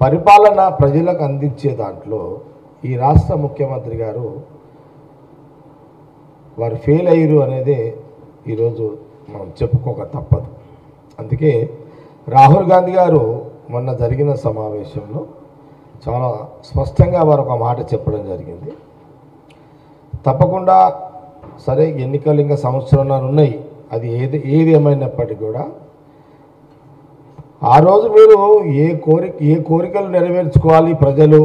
పరిపాలన ప్రజలకు అందించే దాంట్లో ఈ రాష్ట్ర ముఖ్యమంత్రి గారు వారు ఫెయిల్ అయ్యారు అనేది ఈరోజు మనం చెప్పుకోక తప్పదు అందుకే రాహుల్ గాంధీ గారు మొన్న జరిగిన సమావేశంలో చాలా స్పష్టంగా వారు ఒక మాట చెప్పడం జరిగింది తప్పకుండా సరే ఎన్నికలు ఇంకా సంవత్సరంన్నర ఉన్నాయి అది ఏది ఏది ఏమైనప్పటికీ కూడా ఆ రోజు మీరు ఏ కోరిక ఏ కోరికలు నెరవేర్చుకోవాలి ప్రజలు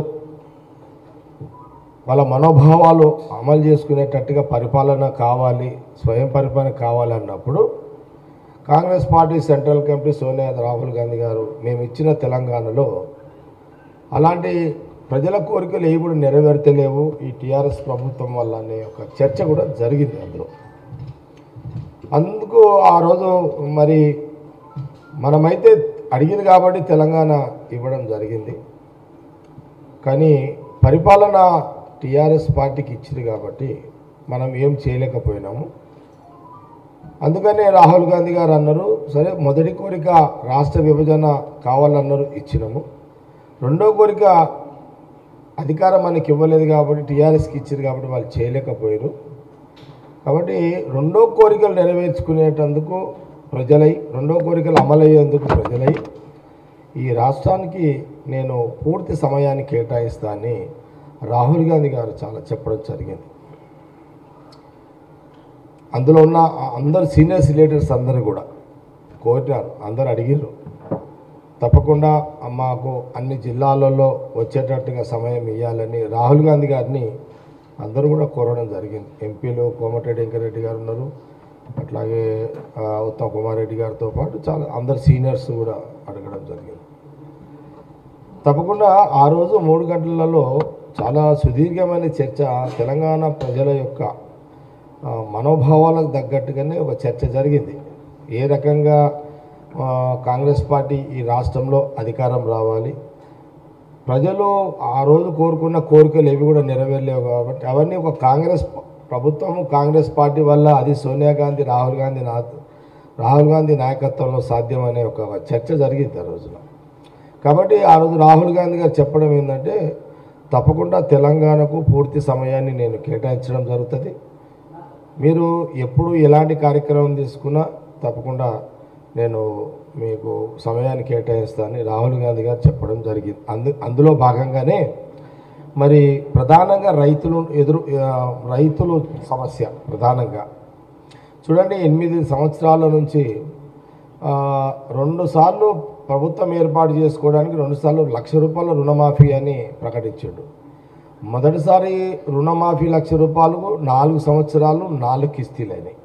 వాళ్ళ మనోభావాలు అమలు చేసుకునేటట్టుగా పరిపాలన కావాలి స్వయం పరిపాలన కావాలి అన్నప్పుడు Congress party central committee Sonia Rahul Gandhi garu మేము ఇచ్చిన తెలంగాణలో అలాంటి ప్రజల కోరికలు ఏవి కూడా నెరవేర్తలేవు ఈ టీఆర్ఎస్ ప్రభుత్వం వల్ల అనే ఒక చర్చ కూడా జరిగింది అందులో అందుకు ఆ రోజు మరి మనమైతే అడిగింది కాబట్టి తెలంగాణ ఇవ్వడం జరిగింది కానీ పరిపాలన టీఆర్ఎస్ పార్టీకి ఇచ్చింది కాబట్టి మనం ఏం చేయలేకపోయినాము అందుకనే రాహుల్ గాంధీ గారు అన్నారు సరే మొదటి కోరిక రాష్ట్ర విభజన కావాలన్నారు ఇచ్చినాము రెండో కోరిక అధికారం మనకి ఇవ్వలేదు కాబట్టి టీఆర్ఎస్కి ఇచ్చారు కాబట్టి వాళ్ళు చేయలేకపోయారు కాబట్టి రెండో కోరికలు నెరవేర్చుకునేటందుకు ప్రజలై రెండో కోరికలు అమలయ్యేందుకు ప్రజలై ఈ రాష్ట్రానికి నేను పూర్తి సమయాన్ని కేటాయిస్తానని రాహుల్ గాంధీ గారు చాలా చెప్పడం జరిగింది అందులో ఉన్న అందరు సీనియర్స్ లీడర్స్ అందరూ కూడా కోరినారు అందరు అడిగారు తప్పకుండా మాకు అన్ని జిల్లాలలో వచ్చేటట్టుగా సమయం ఇవ్వాలని రాహుల్ గాంధీ గారిని అందరూ కూడా కోరడం జరిగింది ఎంపీలు కోమటిరెడ్డి వెంకరెడ్డి గారు ఉన్నారు అట్లాగే ఆ, ఉత్తమ్ కుమార్ రెడ్డి గారితో పాటు చాలా అందరు సీనియర్స్ కూడా అడగడం జరిగింది తప్పకుండా ఆ రోజు మూడు గంటలలో చాలా సుదీర్ఘమైన చర్చ తెలంగాణ ప్రజల యొక్క ఆ, మనోభావాలకు తగ్గట్టుగానే ఒక చర్చ జరిగింది ఏ రకంగా ఆ, కాంగ్రెస్ పార్టీ ఈ రాష్ట్రంలో అధికారం రావాలి ప్రజలు ఆ రోజు కోరుకున్న కోరికలు ఏవి కూడా నెరవేరలేవు కాబట్టి అవన్నీ ఒక కాంగ్రెస్ ప- ప్రభుత్వము కాంగ్రెస్ పార్టీ వల్ల అది సోనియా గాంధీ రాహుల్ గాంధీ నా రాహుల్ గాంధీ నాయకత్వంలో సాధ్యమనే ఒక చర్చ జరిగింది ఆ రోజున కాబట్టి ఆ రోజు రాహుల్ గాంధీ గారు చెప్పడం ఏంటంటే తప్పకుండా తెలంగాణకు పూర్తి సమయాన్ని నేను కేటాయించడం జరుగుతుంది మీరు ఎప్పుడు ఎలాంటి కార్యక్రమం తీసుకున్నా తప్పకుండా నేను మీకు సమయాన్ని కేటాయిస్తానని రాహుల్ గాంధీ గారు చెప్పడం జరిగింది అందు అందులో భాగంగానే మరి ప్రధానంగా రైతులు ఎదురు ఆ, రైతులు సమస్య ప్రధానంగా చూడండి ఎనిమిది సంవత్సరాల నుంచి ఆ, రెండు సార్లు ప్రభుత్వం ఏర్పాటు చేసుకోవడానికి రెండుసార్లు లక్ష రూపాయల రుణమాఫీ అని ప్రకటించాడు మొదటిసారి రుణమాఫీ లక్ష రూపాయలు నాలుగు సంవత్సరాలు నాలుగు కిస్తీలు అయినాయి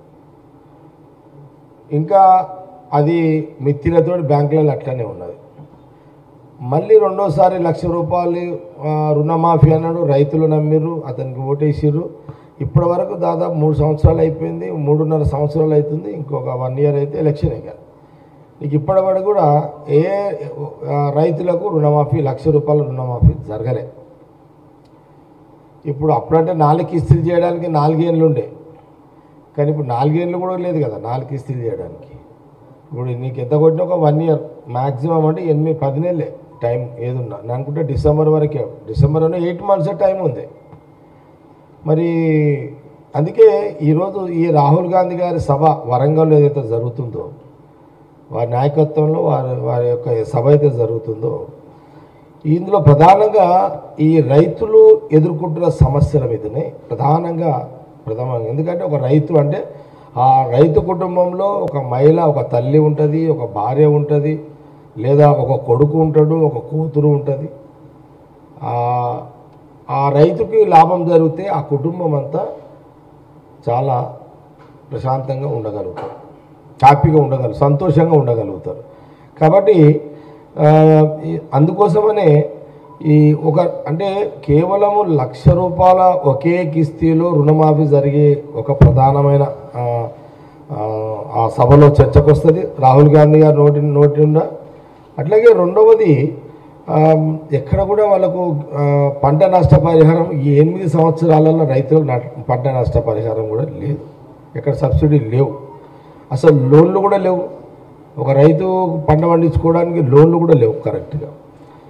ఇంకా అది మిత్తిలతో బ్యాంకులలో అట్లనే ఉన్నది మళ్ళీ రెండోసారి లక్ష రూపాయలు ఆ, రుణమాఫీ అన్నాడు రైతులు నమ్మిర్రు అతనికి ఓటేసిర్రు ఇప్పటి వరకు దాదాపు మూడు సంవత్సరాలు అయిపోయింది మూడున్నర సంవత్సరాలు అవుతుంది ఇంకొక వన్ ఇయర్ అయితే ఎలక్షన్ ఇక నీకు ఇప్పటి వరకు కూడా ఏ ఆ, రైతులకు రుణమాఫీ లక్ష రూపాయల రుణమాఫీ జరగలే ఇప్పుడు అప్పుడంటే నాలుగు కిస్తీలు చేయడానికి నాలుగేళ్ళు ఉండే కానీ ఇప్పుడు నాలుగేళ్ళు కూడా లేదు కదా నాలుగు కిస్తీలు చేయడానికి ఇప్పుడు నీకు ఎంత కొట్టినా ఒక వన్ ఇయర్ మ్యాక్సిమం అంటే ఎనిమిది పది నెలలే టైం ఏదున్నా నేను అనుకుంటే డిసెంబర్ వరకే డిసెంబర్ అనే ఎయిట్ మంత్స్ టైం ఉంది మరి అందుకే ఈరోజు ఈ రాహుల్ గాంధీ గారి సభ వరంగల్లో ఏదైతే జరుగుతుందో వారి నాయకత్వంలో వారి వారి యొక్క సభ అయితే జరుగుతుందో ఇందులో ప్రధానంగా ఈ రైతులు ఎదుర్కొంటున్న సమస్యల మీదనే ప్రధానంగా ప్రధానంగా ఎందుకంటే ఒక రైతు అంటే ఆ రైతు కుటుంబంలో ఒక మహిళ ఒక తల్లి ఉంటుంది ఒక భార్య ఉంటుంది లేదా ఒక కొడుకు ఉంటాడు ఒక కూతురు ఉంటుంది ఆ- ఆ రైతుకి లాభం జరిగితే ఆ కుటుంబం అంతా చాలా ప్రశాంతంగా ఉండగలుగుతారు హ్యాపీగా ఉండగలుగు సంతోషంగా ఉండగలుగుతారు కాబట్టి ఆ, ఈ- అందుకోసమనే ఈ ఒక అంటే కేవలము లక్ష రూపాయల ఒకే కిస్తీలో రుణమాఫీ జరిగే ఒక ప్రధానమైన ఆ, ఆ, ఆ సభలో చర్చకు వస్తుంది రాహుల్ గాంధీ గారు నోటి నోటి నుండా అట్లాగే రెండవది ఆ, ఎక్కడ కూడా వాళ్ళకు ఆ, పంట నష్ట పరిహారం ఈ ఎనిమిది సంవత్సరాలలో రైతులకు నట్- పంట నష్ట పరిహారం కూడా లేదు ఎక్కడ సబ్సిడీ లేవు అసలు లోన్లు కూడా లేవు ఒక రైతు పంట పండించుకోవడానికి లోన్లు కూడా లేవు కరెక్ట్గా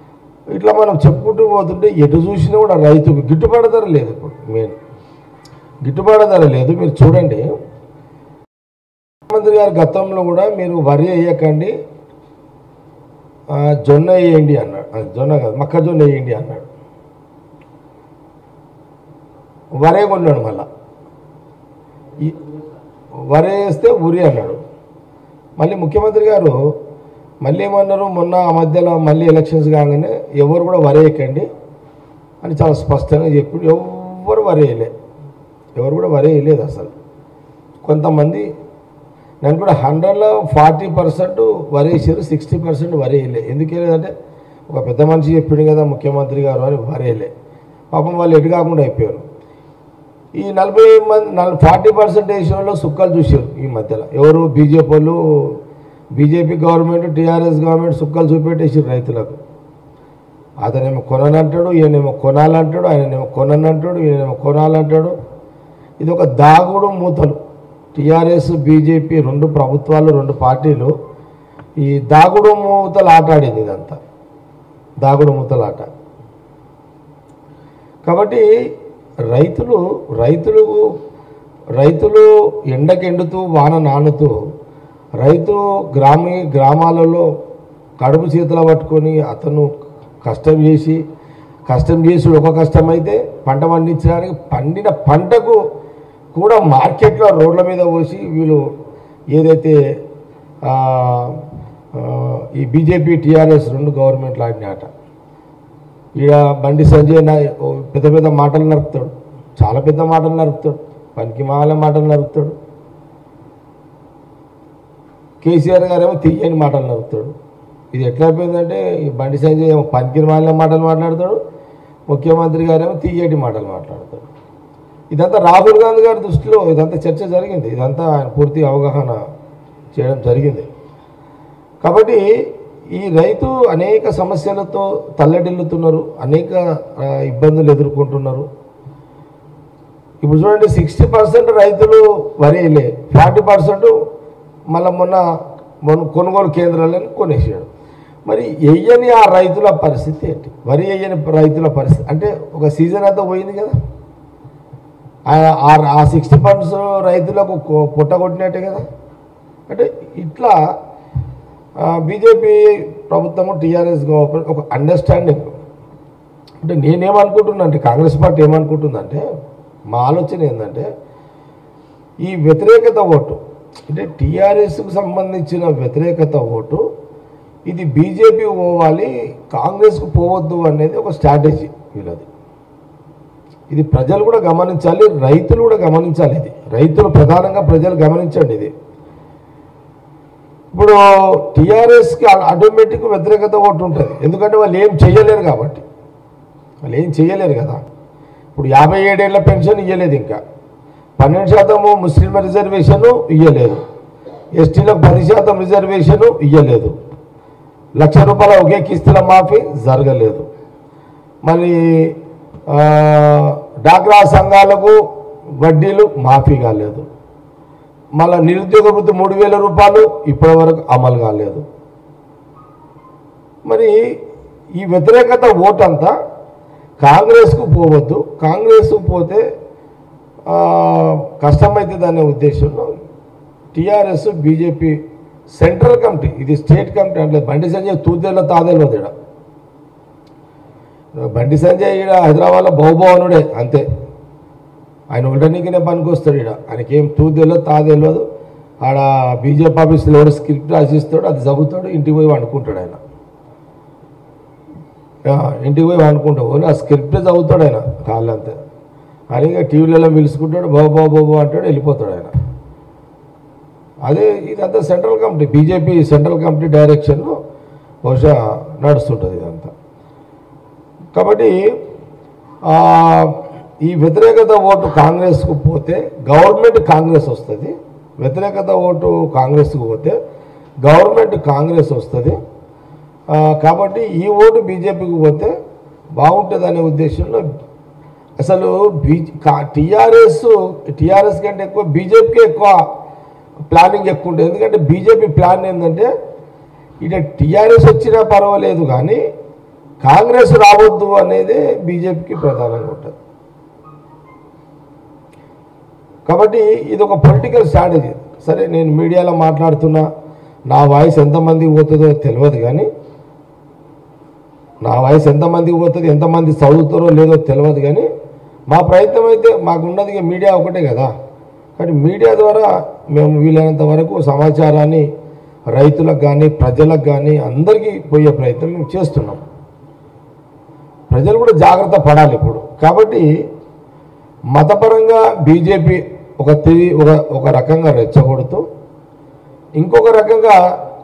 ఇట్లా మనం చెప్పుకుంటూ పోతుంటే ఎటు చూసినా కూడా రైతుకు గిట్టుబాటు ధర లేదు ఇప్పుడు మెయిన్ గిట్టుబాటు ధర లేదు మీరు చూడండి ముఖ్యమంత్రి గారు గతంలో కూడా మీరు వరి వేయకండి ఆ, జొన్న వేయండి అన్నాడు ఆ, జొన్న కాదు మొక్కజొన్న వేయండి అన్నాడు వరే కొన్నాడు మళ్ళా ఈ వరే వేస్తే ఉరి అన్నాడు మళ్ళీ ముఖ్యమంత్రి గారు మళ్ళీ ఏమన్నారు మొన్న ఆ మధ్యలో మళ్ళీ ఎలక్షన్స్ కాగానే ఎవరు కూడా వరేయకండి అని చాలా స్పష్టంగా చెప్పి ఎవరు వరేయలే ఎవరు కూడా వరేయలేదు అసలు కొంతమంది నేను కూడా హండ్రెడ్లో ఫార్టీ పర్సెంట్ వరేసారు సిక్స్టీ పర్సెంట్ వరేయలే ఎందుకు వేయలేదంటే ఒక పెద్ద మనిషి చెప్పిండు కదా ముఖ్యమంత్రి గారు అని వరేయలే పాపం వాళ్ళు ఎటు కాకుండా అయిపోయారు ఈ నలభై మంది నల్ ఫార్టీ పర్సెంట్ వేసిన వాళ్ళు సుక్కలు చూసారు ఈ మధ్యలో ఎవరు బీజేపీ వాళ్ళు బీజేపీ గవర్నమెంట్ టీఆర్ఎస్ గవర్నమెంట్ సుక్కలు చూపెట్టేసారు రైతులకు అతనేమో కొననంటాడు ఈయనేమో కొనాలంటాడు ఆయననేమో కొననంటాడు ఈయనేమో కొనాలంటాడు ఇది ఒక దాగుడు మూతలు టీఆర్ఎస్ బీజేపీ రెండు ప్రభుత్వాలు రెండు పార్టీలు ఈ దాగుడు మూతలు ఆట ఆడింది ఇదంతా దాగుడు మూతల ఆట కాబట్టి రైతులు రైతులు రైతులు ఎండకెండుతూ వాన నానుతూ రైతు గ్రామీ గ్రామాలలో కడుపు చేతుల పట్టుకొని అతను కష్టం చేసి కష్టం చేసి ఒక కష్టం అయితే పంట పండించడానికి పండిన పంటకు కూడా మార్కెట్లో రోడ్ల మీద పోసి వీళ్ళు ఏదైతే ఆ, ఆ, ఈ బీజేపీ టీఆర్ఎస్ రెండు గవర్నమెంట్లు ఆడిన ఆట ఈడ బండి సంజయ్ నా ఓ పెద్ద పెద్ద మాటలు నరుపుతాడు చాలా పెద్ద మాటలు నరుపుతాడు పనికి మాల మాటలు నరుపుతాడు కేసీఆర్ గారేమో తీయని మాటలు నరుపుతాడు ఇది ఎట్లా అయిపోయిందంటే ఈ బండి సంజయ్ ఏమో పనికి మాలిన మాటలు మాట్లాడతాడు ముఖ్యమంత్రి గారేమో తీయటి మాటలు మాట్లాడతాడు ఇదంతా రాహుల్ గాంధీ గారి దృష్టిలో ఇదంతా చర్చ జరిగింది ఇదంతా ఆయన పూర్తి అవగాహన చేయడం జరిగింది కాబట్టి ఈ రైతు అనేక సమస్యలతో తల్లడిల్లుతున్నారు అనేక ఆ, ఇబ్బందులు ఎదుర్కొంటున్నారు ఇప్పుడు చూడండి సిక్స్టీ పర్సెంట్ రైతులు వరి వేయలే ఫార్టీ పర్సెంట్ మళ్ళీ మొన్న మొన్న కొనుగోలు కేంద్రాలను కొనేసాడు మరి వెయ్యని ఆ రైతుల పరిస్థితి ఏంటి వరి వేయని రైతుల పరిస్థితి అంటే ఒక సీజన్ అంతా పోయింది కదా ఆ- ఆ- ఆ సిక్స్టీ పర్సెంట్ రైతులకు కొ- పుట్టగొట్టినట్టే కదా అంటే ఇట్లా బీజేపీ ప్రభుత్వము టీఆర్ఎస్ గవర్నమెంట్ ఒక అండర్స్టాండింగ్ అంటే నేనేమనుకుంటున్నా అంటే కాంగ్రెస్ పార్టీ ఏమనుకుంటుందంటే మా ఆలోచన ఏంటంటే ఈ వ్యతిరేకత ఓటు అంటే టీఆర్ఎస్కు సంబంధించిన వ్యతిరేకత ఓటు ఇది బీజేపీ పోవాలి కాంగ్రెస్కు పోవద్దు అనేది ఒక స్ట్రాటజీ వీళ్ళది ఇది ప్రజలు కూడా గమనించాలి రైతులు కూడా గమనించాలి ఇది రైతులు ప్రధానంగా ప్రజలు గమనించండి ఇది ఇప్పుడు టీఆర్ఎస్కి ఆటోమేటిక్ వ్యతిరేకత ఓటు ఉంటుంది ఎందుకంటే వాళ్ళు ఏం చేయలేరు కాబట్టి వాళ్ళు ఏం చేయలేరు కదా ఇప్పుడు యాభై ఏడేళ్ల పెన్షన్ ఇవ్వలేదు ఇంకా పన్నెండు శాతము ముస్లిం రిజర్వేషను ఇవ్వలేదు ఎస్టీలకు పది శాతం రిజర్వేషను ఇవ్వలేదు లక్ష రూపాయల ఒకే కిస్తుల మాఫీ జరగలేదు మరి ఆ, డాక్రా సంఘాలకు వడ్డీలు మాఫీ కాలేదు మళ్ళీ నిరుద్యోగ వృత్తి మూడు వేల రూపాయలు ఇప్పటి వరకు అమలు కాలేదు మరి ఈ వ్యతిరేకత ఓటంతా కాంగ్రెస్కు పోవద్దు కాంగ్రెస్కు పోతే ఆ, కష్టమవుతుంది అనే ఉద్దేశంలో టీఆర్ఎస్ బీజేపీ సెంట్రల్ కమిటీ ఇది స్టేట్ కమిటీ అంటే బండి సంజయ్ తూదేళ్ళ తాదేళ్ళు ఈడ బండి సంజయ్ ఈడ హైదరాబాద్లో బహుభవనుడే అంతే ఆయన ఉండనీకినే పనికి వస్తాడు ఈడ ఆయనకేం తూదేలో తాదేలేదు ఆడ బీజేపీ ఆఫీస్లో ఎవరు స్క్రిప్ట్ రాసిస్తాడు అది చదువుతాడు ఇంటికి పోయి వండుకుంటాడు ఆయన ఆ, ఇంటికి పోయి వండుకుంటాడు ఓన్లీ ఆ స్క్రిప్ట్ చదువుతాడు ఆయన కాళ్ళంతే అని ఇక టీవీలలో పిలుచుకుంటాడు బాబు బాబు బాబు అంటాడు వెళ్ళిపోతాడు ఆయన అదే ఇదంతా central committee BJP central committee డైరెక్షన్లో బహుశా నడుస్తుంటుంది ఇదంతా కాబట్టి ఆ, ఈ వ్యతిరేకత ఓటు కాంగ్రెస్కు పోతే గవర్నమెంట్ కాంగ్రెస్ వస్తుంది వ్యతిరేకత ఓటు కాంగ్రెస్కు పోతే గవర్నమెంట్ కాంగ్రెస్ వస్తుంది ఆ, కాబట్టి ఈ ఓటు బీజేపీకి పోతే బాగుంటుంది అనే ఉద్దేశంలో అసలు బీ టీఆర్ఎస్ టీఆర్ఎస్ కంటే ఎక్కువ బీజేపీకి ఎక్కువ ప్లానింగ్ ఎక్కువ ఉంటుంది ఎందుకంటే బీజేపీ ప్లాన్ ఏంటంటే ఇక టీఆర్ఎస్ వచ్చినా పర్వాలేదు కానీ కాంగ్రెస్ రావద్దు అనేది బీజేపీకి ప్రధానంగా ఉంటుంది కాబట్టి ఇది ఒక పొలిటికల్ స్ట్రాటజీ సరే నేను మీడియాలో మాట్లాడుతున్నా నా వాయిస్ ఎంతమందికి పోతుందో తెలియదు కానీ నా వాయిస్ ఎంతమందికి పోతుంది ఎంతమంది చదువుతారో లేదో తెలియదు కానీ మా ప్రయత్నం అయితే మాకు ఉన్నది ఇక మీడియా ఒకటే కదా కానీ మీడియా ద్వారా మేము వీలైనంత వరకు సమాచారాన్ని రైతులకు కానీ ప్రజలకు కానీ అందరికీ పోయే ప్రయత్నం మేము చేస్తున్నాం ప్రజలు కూడా జాగ్రత్త పడాలి ఇప్పుడు కాబట్టి మతపరంగా బీజేపీ ఒక తిరిగి ఒక ఒక రకంగా రెచ్చగొడుతూ ఇంకొక రకంగా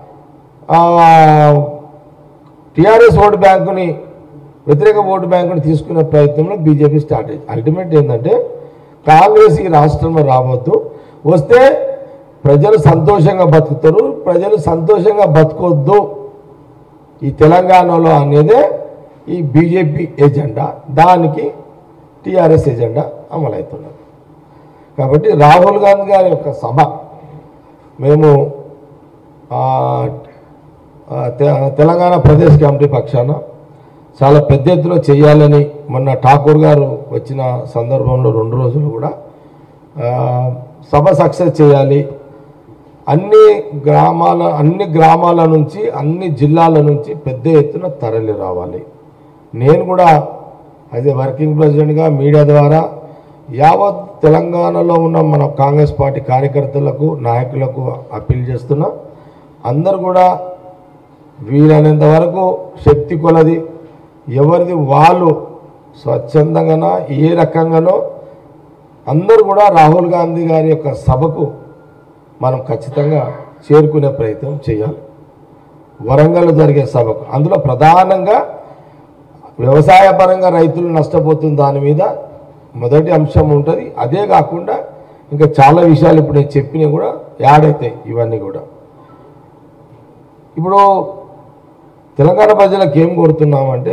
టీఆర్ఎస్ ఓటు బ్యాంకుని వ్యతిరేక ఓటు బ్యాంకుని తీసుకునే ప్రయత్నంలో బీజేపీ స్టార్ట్ అయింది అల్టిమేట్ ఏంటంటే కాంగ్రెస్ ఈ రాష్ట్రంలో రావద్దు వస్తే ప్రజలు సంతోషంగా బతుకుతారు ప్రజలు సంతోషంగా బతుకొద్దు ఈ తెలంగాణలో అనేదే ఈ బీజేపీ ఎజెండా దానికి టీఆర్ఎస్ ఎజెండా అమలవుతున్నది కాబట్టి రాహుల్ గాంధీ గారి యొక్క సభ మేము ఆ, ఆ, తె- తెలంగాణ ప్రదేశ్ కమిటీ పక్షాన చాలా పెద్ద ఎత్తున చేయాలని మొన్న ఠాకూర్ గారు వచ్చిన సందర్భంలో రెండు రోజులు కూడా ఆ, సభ సక్సెస్ చేయాలి అన్ని గ్రామాల అన్ని గ్రామాల నుంచి అన్ని జిల్లాల నుంచి పెద్ద ఎత్తున తరలి రావాలి నేను కూడా అదే వర్కింగ్ ప్రెసిడెంట్గా మీడియా ద్వారా యావత్ తెలంగాణలో ఉన్న మన కాంగ్రెస్ పార్టీ కార్యకర్తలకు నాయకులకు అప్పీల్ చేస్తున్నా అందరు కూడా వీలైనంత వరకు శక్తి కొలది ఎవరిది వాళ్ళు స్వచ్ఛందంగానో ఏ రకంగానో అందరూ కూడా రాహుల్ గాంధీ గారి యొక్క సభకు మనం ఖచ్చితంగా చేరుకునే ప్రయత్నం చేయాలి వరంగల్ జరిగే సభకు అందులో ప్రధానంగా వ్యవసాయ పరంగా రైతులు నష్టపోతున్న దాని మీద మొదటి అంశం ఉంటుంది అదే కాకుండా ఇంకా చాలా విషయాలు ఇప్పుడు నేను చెప్పినవి కూడా యాడ్ అవుతాయి ఇవన్నీ కూడా ఇప్పుడు తెలంగాణ ప్రజలకు ఏం కోరుతున్నామంటే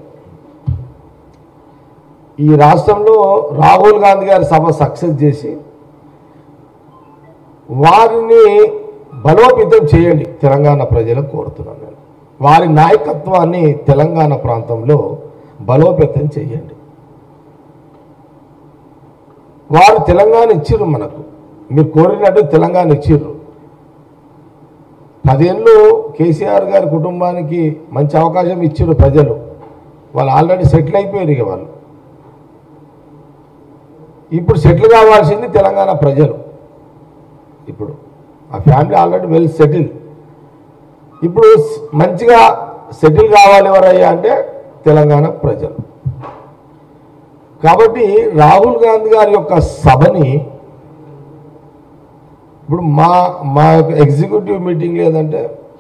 ఈ రాష్ట్రంలో రాహుల్ గాంధీ గారి సభ సక్సెస్ చేసి వారిని బలోపేతం చేయండి తెలంగాణ ప్రజలకు కోరుతున్నాను నేను వారి నాయకత్వాన్ని తెలంగాణ ప్రాంతంలో బలోపేతం చేయండి వారు తెలంగాణ ఇచ్చిర్రు మనకు మీరు కోరినట్టు తెలంగాణ ఇచ్చిర్రు పదేళ్ళు కేసీఆర్ గారి కుటుంబానికి మంచి అవకాశం ఇచ్చిర్రు ప్రజలు వాళ్ళు ఆల్రెడీ సెటిల్ అయిపోయారు ఇక వాళ్ళు ఇప్పుడు సెటిల్ కావాల్సింది తెలంగాణ ప్రజలు ఇప్పుడు ఆ ఫ్యామిలీ ఆల్రెడీ వెల్ సెటిల్ ఇప్పుడు స్- మంచిగా సెటిల్ కావాలి ఎవరయ్యా అంటే తెలంగాణ ప్రజలు కాబట్టి రాహుల్ గాంధీ గారి యొక్క సభని ఇప్పుడు మా మా యొక్క ఎగ్జిక్యూటివ్ మీటింగ్ లేదంటే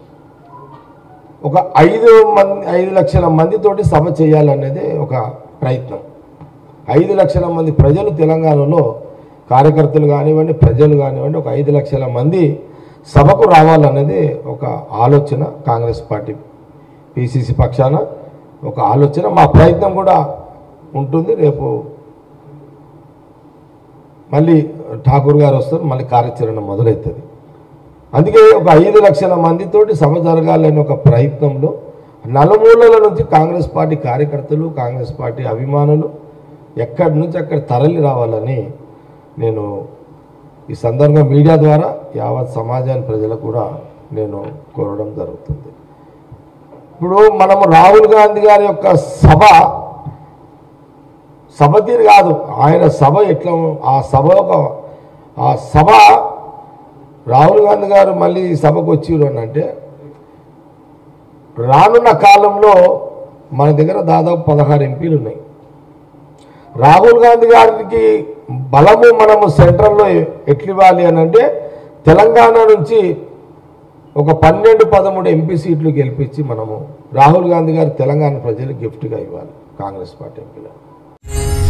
ఒక ఐదు మంది ఐదు లక్షల మందితోటి సభ చేయాలనేది ఒక ప్రయత్నం ఐదు లక్షల మంది ప్రజలు తెలంగాణలో కార్యకర్తలు కానివ్వండి ప్రజలు కానివ్వండి ఒక ఐదు లక్షల మంది సభకు రావాలనేది ఒక ఆలోచన కాంగ్రెస్ పార్టీ పిసిసి పక్షాన ఒక ఆలోచన మా ప్రయత్నం కూడా ఉంటుంది రేపు మళ్ళీ ఠాకూర్ గారు వస్తారు మళ్ళీ కార్యాచరణ మొదలవుతుంది అందుకే ఒక ఐదు లక్షల మందితోటి సభ జరగాలని ఒక ప్రయత్నంలో నలుమూలల నుంచి కాంగ్రెస్ పార్టీ కార్యకర్తలు కాంగ్రెస్ పార్టీ అభిమానులు ఎక్కడి నుంచి అక్కడ తరలి రావాలని నేను ఈ సందర్భంగా మీడియా ద్వారా యావత్ సమాజాన్ని ప్రజలకు కూడా నేను కోరడం జరుగుతుంది ఇప్పుడు మనము రాహుల్ గాంధీ గారి యొక్క సభ సభ తీరు కాదు ఆయన సభ ఎట్లా ఆ సభ ఒక ఆ సభ రాహుల్ గాంధీ గారు మళ్ళీ ఈ సభకు వచ్చిర్రు అని అంటే రానున్న కాలంలో మన దగ్గర దాదాపు పదహారు ఎంపీలు ఉన్నాయి రాహుల్ గాంధీ గారికి బలము మనము సెంట్రల్లో ఎట్లివ్వాలి అని అంటే తెలంగాణ నుంచి ఒక పన్నెండు పదమూడు ఎంపీ సీట్లు గెలిపించి మనము రాహుల్ గాంధీ గారు తెలంగాణ ప్రజలకు గిఫ్ట్గా ఇవ్వాలి కాంగ్రెస్ పార్టీ ఎంపీలు